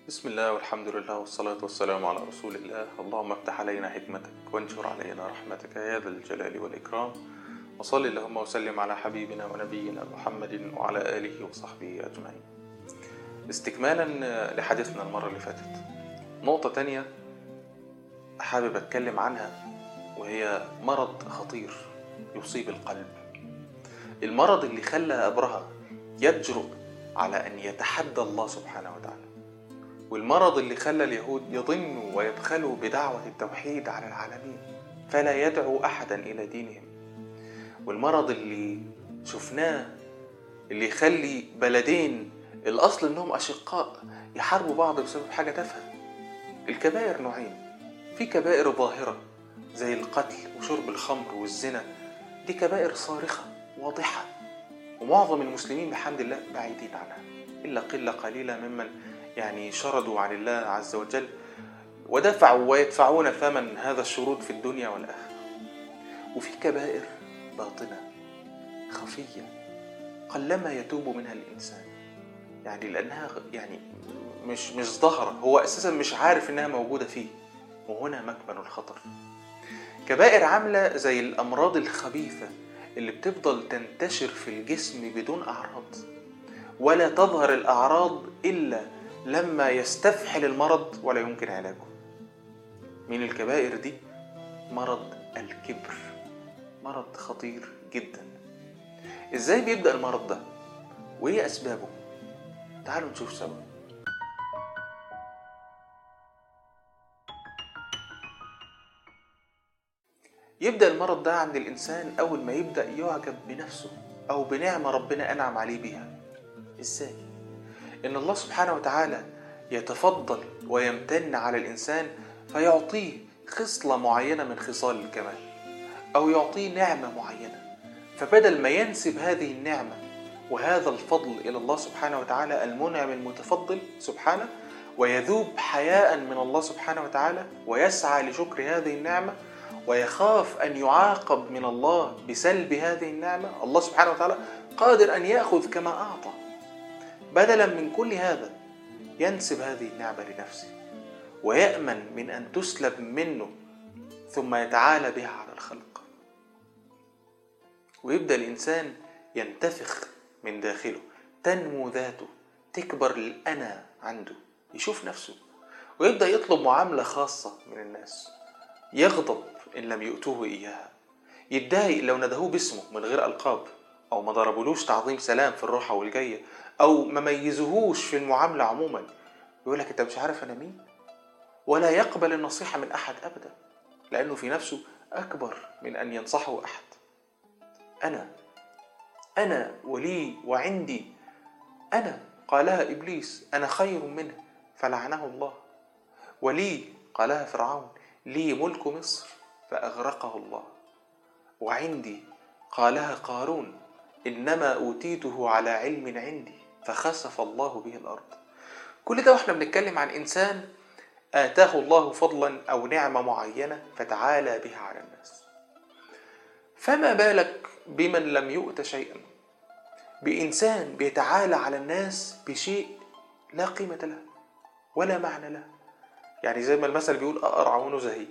بسم الله والحمد لله والصلاة والسلام على رسول الله اللهم افتح علينا حكمتك وانشر علينا رحمتك يا ذا الجلال والإكرام وصل اللهم وسلم على حبيبنا ونبينا محمد وعلى آله وصحبه أجمعين استكمالا لحديثنا المرة اللي فاتت نقطة تانية حابب أتكلم عنها وهي مرض خطير يصيب القلب المرض اللي خلى أبرهة يجرؤ على أن يتحدى الله سبحانه وتعالى والمرض اللي خلى اليهود يضنوا ويبخلوا بدعوة التوحيد على العالمين فلا يدعو أحدا إلى دينهم والمرض اللي شفناه اللي يخلي بلدين الأصل إنهم أشقاء يحاربوا بعض بسبب حاجة تافهة الكبائر نوعين في كبائر ظاهرة زي القتل وشرب الخمر والزنا دي كبائر صارخة واضحة ومعظم المسلمين بحمد الله بعيدين عنها إلا قلة قليلة ممن يعني شردوا عن الله عز وجل ودفعوا ويدفعون ثمن هذا الشرود في الدنيا والآخرة وفي كبائر باطنة خفية قلما يتوب منها الإنسان يعني لأنها يعني مش مش ظاهرة هو أساسا مش عارف إنها موجودة فيه وهنا مكمن الخطر كبائر عاملة زي الأمراض الخبيثة اللي بتفضل تنتشر في الجسم بدون أعراض ولا تظهر الأعراض إلا لما يستفحل المرض ولا يمكن علاجه من الكبائر دي مرض الكبر مرض خطير جدا ازاي بيبدأ المرض ده وايه اسبابه تعالوا نشوف سوا يبدأ المرض ده عند الإنسان أول ما يبدأ يعجب بنفسه أو بنعمة ربنا أنعم عليه بيها إزاي؟ إن الله سبحانه وتعالى يتفضل ويمتن على الإنسان فيعطيه خصلة معينة من خصال الكمال أو يعطيه نعمة معينة فبدل ما ينسب هذه النعمة وهذا الفضل إلى الله سبحانه وتعالى المنعم المتفضل سبحانه ويذوب حياء من الله سبحانه وتعالى ويسعى لشكر هذه النعمة ويخاف أن يعاقب من الله بسلب هذه النعمة الله سبحانه وتعالى قادر أن يأخذ كما أعطى بدلا من كل هذا ينسب هذه النعمة لنفسه ويأمن من أن تسلب منه ثم يتعالى بها على الخلق ويبدأ الإنسان ينتفخ من داخله تنمو ذاته تكبر الأنا عنده يشوف نفسه ويبدأ يطلب معاملة خاصة من الناس يغضب إن لم يؤتوه إياها يتضايق لو ندهوه باسمه من غير ألقاب أو ما ضربولوش تعظيم سلام في الروحة والجاية أو ما ميزوهوش في المعاملة عموما يقول لك أنت مش عارف أنا مين ولا يقبل النصيحة من أحد أبدا لأنه في نفسه أكبر من أن ينصحه أحد أنا أنا ولي وعندي أنا قالها إبليس أنا خير منه فلعنه الله ولي قالها فرعون لي ملك مصر فأغرقه الله وعندي قالها قارون إنما أوتيته على علم عندي فخسف الله به الأرض كل ده واحنا بنتكلم عن إنسان آتاه الله فضلا أو نعمة معينة فتعالى بها على الناس فما بالك بمن لم يؤت شيئا بإنسان بيتعالى على الناس بشيء لا قيمة له ولا معنى له يعني زي ما المثل بيقول أقرع ونزهي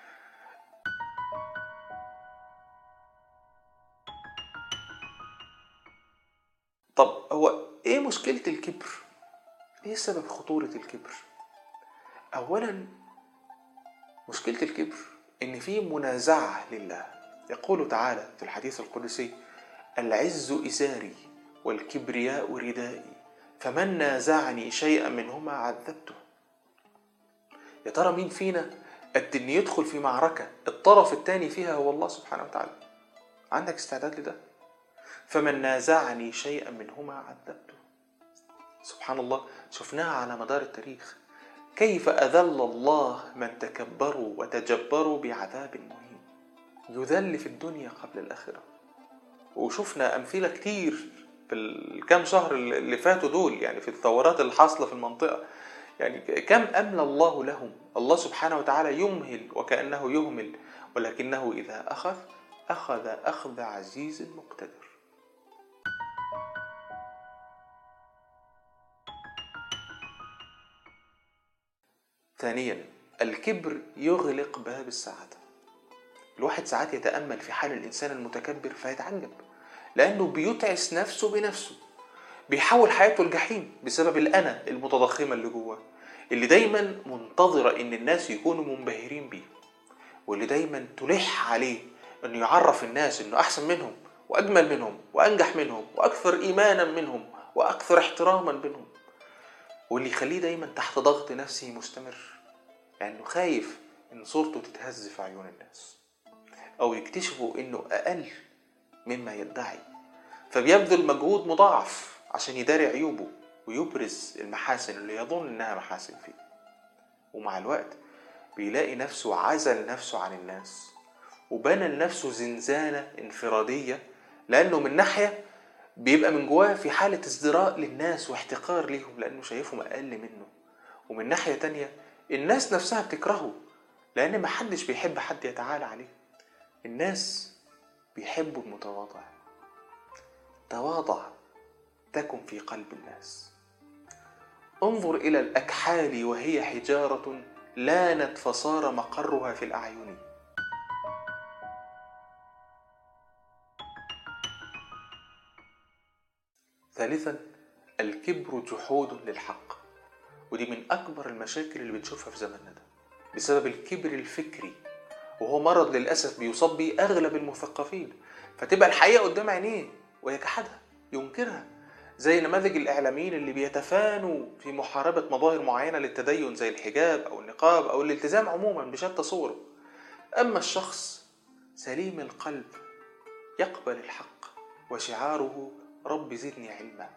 طب هو ايه مشكلة الكبر؟ ايه سبب خطورة الكبر؟ اولا مشكلة الكبر ان في منازعة لله يقول تعالى في الحديث القدسي العز إزاري والكبرياء ردائي فمن نازعني شيئا منهما عذبته يا ترى مين فينا قد ان يدخل في معركة الطرف الثاني فيها هو الله سبحانه وتعالى عندك استعداد لده فمن نازعني شيئا منهما عذبته سبحان الله شفناها على مدار التاريخ كيف أذل الله من تكبروا وتجبروا بعذاب مهين يذل في الدنيا قبل الآخرة وشفنا أمثلة كتير في الكام شهر اللي فاتوا دول يعني في الثورات اللي حاصلة في المنطقة يعني كم أملى الله لهم الله سبحانه وتعالى يمهل وكأنه يهمل ولكنه إذا أخذ أخذ أخذ عزيز مقتدر ثانيا الكبر يغلق باب السعادة الواحد ساعات يتأمل في حال الإنسان المتكبر فيتعجب لأنه بيتعس نفسه بنفسه بيحول حياته الجحيم بسبب الأنا المتضخمة اللي جواه اللي دايما منتظرة إن الناس يكونوا منبهرين بيه واللي دايما تلح عليه إنه يعرف الناس إنه أحسن منهم وأجمل منهم وأنجح منهم وأكثر إيمانا منهم وأكثر احتراما منهم واللي يخليه دايما تحت ضغط نفسي مستمر لأنه يعني خايف إن صورته تتهز في عيون الناس أو يكتشفوا إنه أقل مما يدعي فبيبذل مجهود مضاعف عشان يداري عيوبه ويبرز المحاسن اللي يظن إنها محاسن فيه ومع الوقت بيلاقي نفسه عزل نفسه عن الناس وبنى لنفسه زنزانة انفرادية لأنه من ناحية بيبقى من جواه في حالة ازدراء للناس واحتقار ليهم لأنه شايفهم أقل منه ومن ناحية تانية الناس نفسها بتكرهه لأن محدش بيحب حد يتعالى عليه الناس بيحبوا المتواضع تواضع تكن في قلب الناس انظر إلى الأكحال وهي حجارة لانت فصار مقرها في الأعين ثالثا الكبر جحود للحق ودي من أكبر المشاكل اللي بنشوفها في زماننا ده بسبب الكبر الفكري وهو مرض للأسف بيصاب بيه أغلب المثقفين فتبقى الحقيقة قدام عينيه ويجحدها ينكرها زي نماذج الإعلاميين اللي بيتفانوا في محاربة مظاهر معينة للتدين زي الحجاب أو النقاب أو الالتزام عموما بشتى صوره أما الشخص سليم القلب يقبل الحق وشعاره رب زدني علما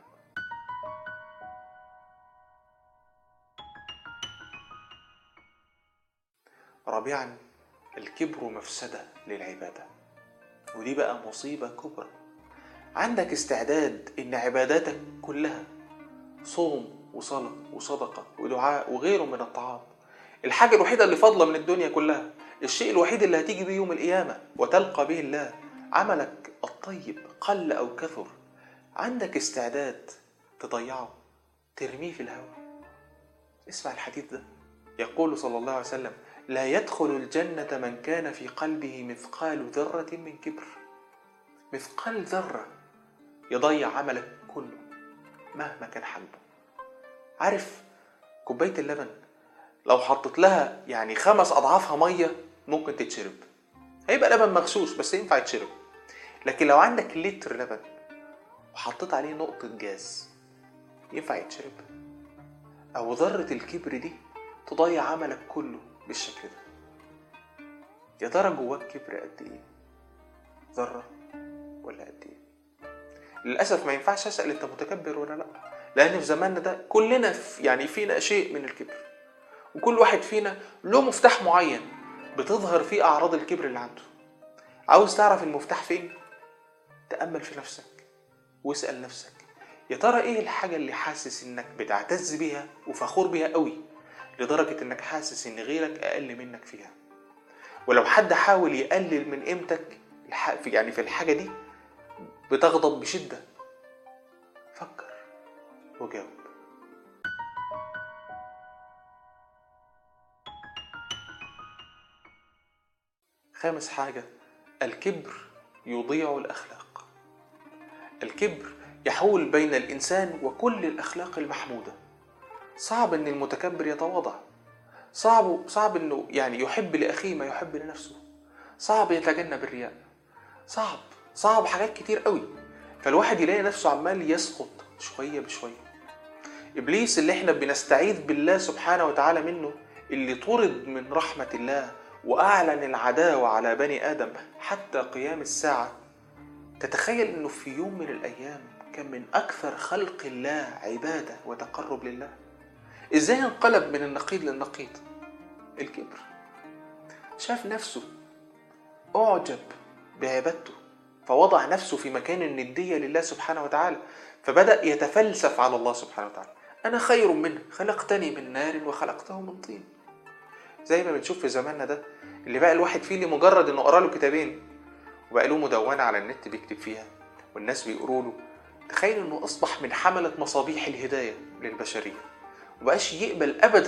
رابعا الكبر مفسدة للعبادة ودي بقى مصيبة كبرى عندك استعداد ان عباداتك كلها صوم وصلاة وصدقة ودعاء وغيره من الطاعات الحاجة الوحيدة اللي فاضلة من الدنيا كلها الشيء الوحيد اللي هتيجي بيه يوم القيامة وتلقى به الله عملك الطيب قل أو كثر عندك استعداد تضيعه ترميه في الهواء اسمع الحديث ده يقول صلى الله عليه وسلم لا يدخل الجنة من كان في قلبه مثقال ذرة من كبر مثقال ذرة يضيع عملك كله مهما كان حجمه عارف كوباية اللبن لو حطيت لها يعني خمس أضعافها مية ممكن تتشرب هيبقى لبن مغشوش بس ينفع يتشرب لكن لو عندك لتر لبن وحطيت عليه نقطة جاز ينفع يتشرب أو ذرة الكبر دي تضيع عملك كله بالشكل ده يا ترى جواك كبر قد ايه ذرة ولا قد ايه للأسف ما ينفعش أسأل أنت متكبر ولا لأ لأن في زماننا ده كلنا في يعني فينا شيء من الكبر وكل واحد فينا له مفتاح معين بتظهر فيه أعراض الكبر اللي عنده عاوز تعرف المفتاح فين تأمل في نفسك واسأل نفسك يا ترى ايه الحاجة اللي حاسس انك بتعتز بيها وفخور بيها قوي لدرجة انك حاسس ان غيرك اقل منك فيها ولو حد حاول يقلل من قيمتك يعني في الحاجة دي بتغضب بشدة فكر وجاوب خامس حاجة الكبر يضيع الأخلاق الكبر يحول بين الإنسان وكل الأخلاق المحمودة صعب إن المتكبر يتواضع صعب صعب إنه يعني يحب لأخيه ما يحب لنفسه صعب يتجنب الرياء صعب صعب حاجات كتير قوي فالواحد يلاقي نفسه عمال يسقط شوية بشوية إبليس اللي احنا بنستعيذ بالله سبحانه وتعالى منه اللي طرد من رحمة الله وأعلن العداوة على بني آدم حتى قيام الساعة تتخيل انه في يوم من الايام كان من اكثر خلق الله عباده وتقرب لله ازاي انقلب من النقيض للنقيض الكبر شاف نفسه اعجب بعبادته فوضع نفسه في مكان النديه لله سبحانه وتعالى فبدا يتفلسف على الله سبحانه وتعالى انا خير منه خلقتني من نار وخلقته من طين زي ما بنشوف في زماننا ده اللي بقى الواحد فيه لمجرد انه قرا له كتابين وبقى له مدونة على النت بيكتب فيها والناس بيقروا له تخيل انه اصبح من حملة مصابيح الهداية للبشرية وبقاش يقبل ابدا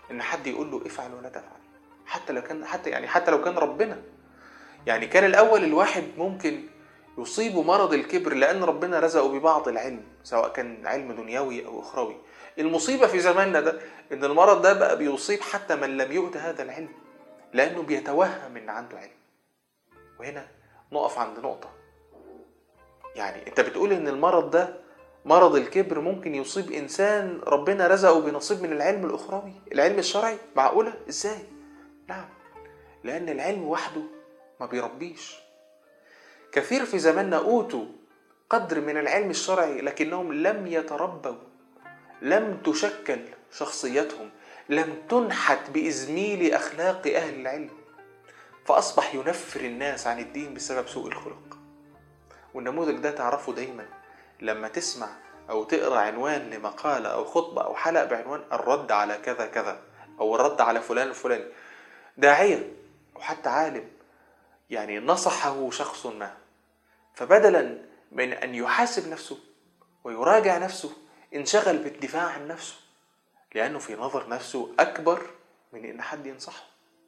ان حد يقول له افعل ولا تفعل حتى لو كان حتى يعني حتى لو كان ربنا يعني كان الاول الواحد ممكن يصيبه مرض الكبر لان ربنا رزقه ببعض العلم سواء كان علم دنيوي او اخروي المصيبه في زماننا ده ان المرض ده بقى بيصيب حتى من لم يؤت هذا العلم لانه بيتوهم ان عنده علم وهنا نقف عند نقطه يعني انت بتقول ان المرض ده مرض الكبر ممكن يصيب انسان ربنا رزقه بنصيب من العلم الاخروي العلم الشرعي معقوله ازاي نعم لان العلم وحده ما بيربيش كثير في زماننا اوتوا قدر من العلم الشرعي لكنهم لم يتربوا لم تشكل شخصيتهم لم تنحت بإزميل أخلاق أهل العلم فأصبح ينفر الناس عن الدين بسبب سوء الخلق والنموذج ده تعرفه دايما لما تسمع أو تقرأ عنوان لمقالة أو خطبة أو حلقة بعنوان الرد على كذا كذا أو الرد على فلان الفلاني داعية أو حتى عالم يعني نصحه شخص ما فبدلا من أن يحاسب نفسه ويراجع نفسه انشغل بالدفاع عن نفسه لأنه في نظر نفسه أكبر من إن حد ينصحه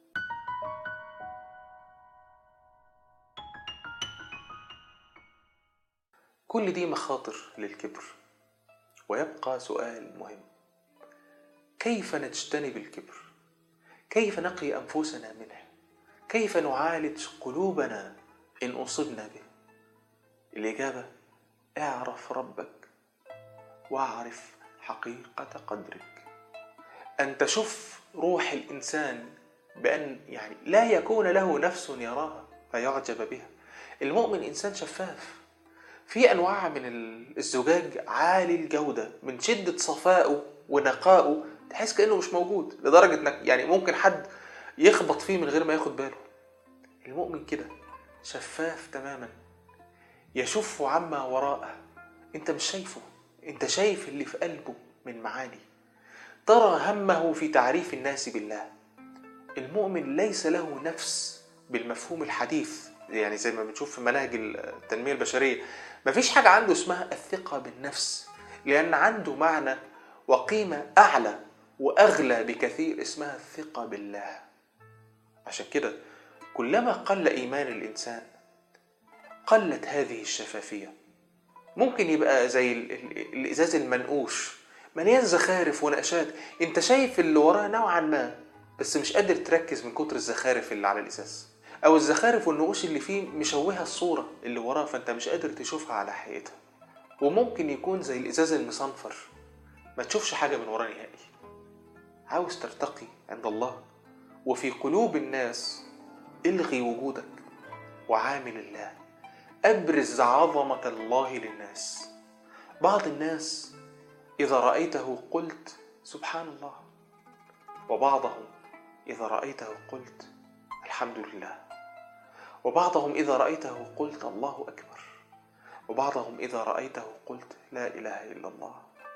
كل دي مخاطر للكبر ويبقى سؤال مهم كيف نجتنب الكبر كيف نقي انفسنا منه كيف نعالج قلوبنا ان اصبنا به الاجابه اعرف ربك واعرف حقيقه قدرك ان تشف روح الانسان بان يعني لا يكون له نفس يراها فيعجب بها المؤمن انسان شفاف في انواع من الزجاج عالي الجوده من شده صفائه ونقائه تحس كانه مش موجود لدرجه انك يعني ممكن حد يخبط فيه من غير ما ياخد باله المؤمن كده شفاف تماما يشف عما وراءه انت مش شايفه انت شايف اللي في قلبه من معاني ترى همه في تعريف الناس بالله المؤمن ليس له نفس بالمفهوم الحديث يعني زي ما بنشوف في مناهج التنميه البشريه مفيش حاجه عنده اسمها الثقه بالنفس لان عنده معنى وقيمه اعلى واغلى بكثير اسمها الثقه بالله عشان كده كلما قل ايمان الانسان قلت هذه الشفافيه ممكن يبقى زي الازاز المنقوش مليان زخارف ونقشات انت شايف اللي وراه نوعا ما بس مش قادر تركز من كتر الزخارف اللي على الازاز او الزخارف والنقوش اللي فيه مشوهه الصوره اللي وراه فانت مش قادر تشوفها على حقيقتها وممكن يكون زي الازاز المصنفر ما تشوفش حاجه من وراه نهائي عاوز ترتقي عند الله وفي قلوب الناس الغي وجودك وعامل الله ابرز عظمه الله للناس بعض الناس اذا رايته قلت سبحان الله وبعضهم اذا رايته قلت الحمد لله وبعضهم إذا رأيته قلت الله أكبر وبعضهم إذا رأيته قلت لا إله إلا الله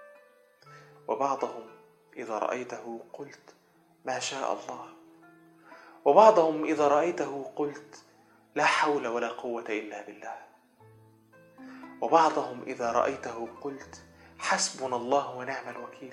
وبعضهم إذا رأيته قلت ما شاء الله وبعضهم إذا رأيته قلت لا حول ولا قوة إلا بالله وبعضهم إذا رأيته قلت حسبنا الله ونعم الوكيل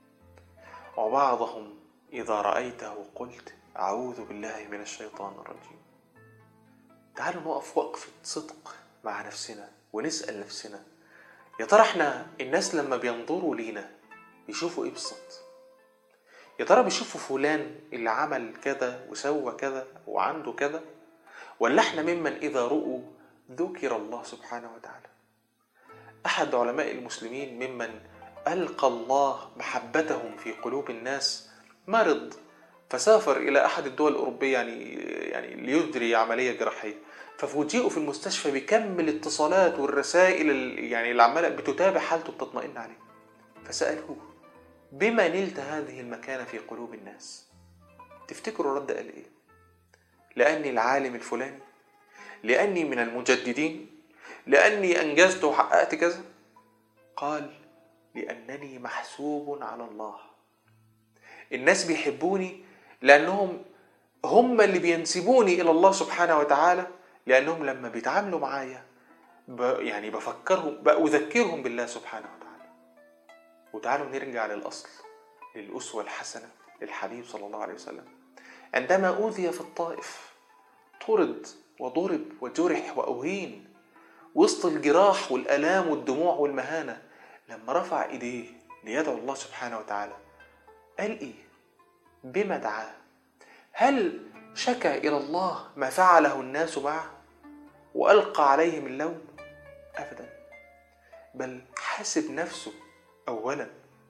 وبعضهم إذا رأيته قلت أعوذ بالله من الشيطان الرجيم تعالوا نقف وقفة صدق مع نفسنا ونسأل نفسنا يا ترى احنا الناس لما بينظروا لينا بيشوفوا ايه بالظبط يا ترى بيشوفوا فلان اللي عمل كذا وسوى كذا وعنده كذا ولا احنا ممن إذا رؤوا ذكر الله سبحانه وتعالى أحد علماء المسلمين ممن ألقى الله محبتهم في قلوب الناس مرض فسافر الى احد الدول الاوروبيه يعني يعني ليجري عمليه جراحيه ففوجئوا في المستشفى بكم الاتصالات والرسائل يعني اللي عماله بتتابع حالته بتطمئن عليه فسالوه بما نلت هذه المكانه في قلوب الناس تفتكروا رد قال ايه لاني العالم الفلاني لاني من المجددين لاني انجزت وحققت كذا قال لانني محسوب على الله الناس بيحبوني لانهم هم اللي بينسبوني الى الله سبحانه وتعالى لانهم لما بيتعاملوا معايا ب... يعني بفكرهم بأذكرهم بالله سبحانه وتعالى وتعالوا نرجع للاصل للاسوه الحسنه للحبيب صلى الله عليه وسلم عندما أوذي في الطائف طرد وضرب وجرح وأهين وسط الجراح والآلام والدموع والمهانة لما رفع إيديه ليدعو الله سبحانه وتعالى قال إيه؟ بما دعاه؟ هل شكى إلى الله ما فعله الناس معه وألقى عليهم اللوم؟ أبدا بل حاسب نفسه أولا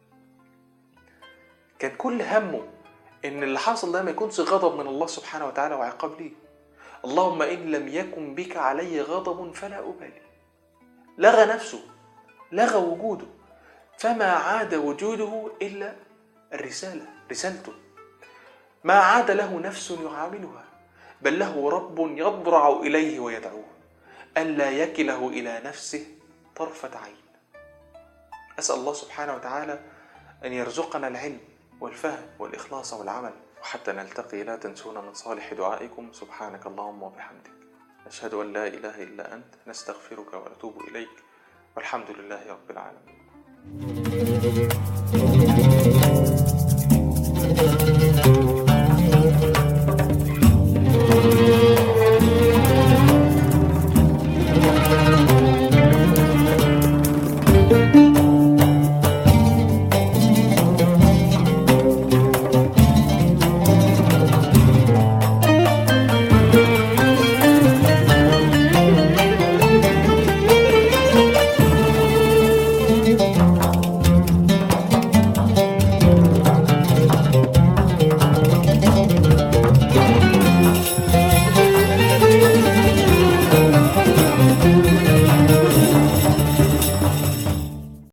كان كل همه إن اللي حصل ده ما يكونش غضب من الله سبحانه وتعالى وعقاب ليه اللهم إن لم يكن بك علي غضب فلا أبالي لغى نفسه لغى وجوده فما عاد وجوده إلا الرسالة رسالته ما عاد له نفس يعاملها بل له رب يضرع إليه ويدعوه ألا يكله إلى نفسه طرفة عين أسأل الله سبحانه وتعالى أن يرزقنا العلم والفهم والإخلاص والعمل وحتى نلتقي لا تنسونا من صالح دعائكم سبحانك اللهم وبحمدك نشهد أن لا إله إلا أنت نستغفرك ونتوب إليك والحمد لله رب العالمين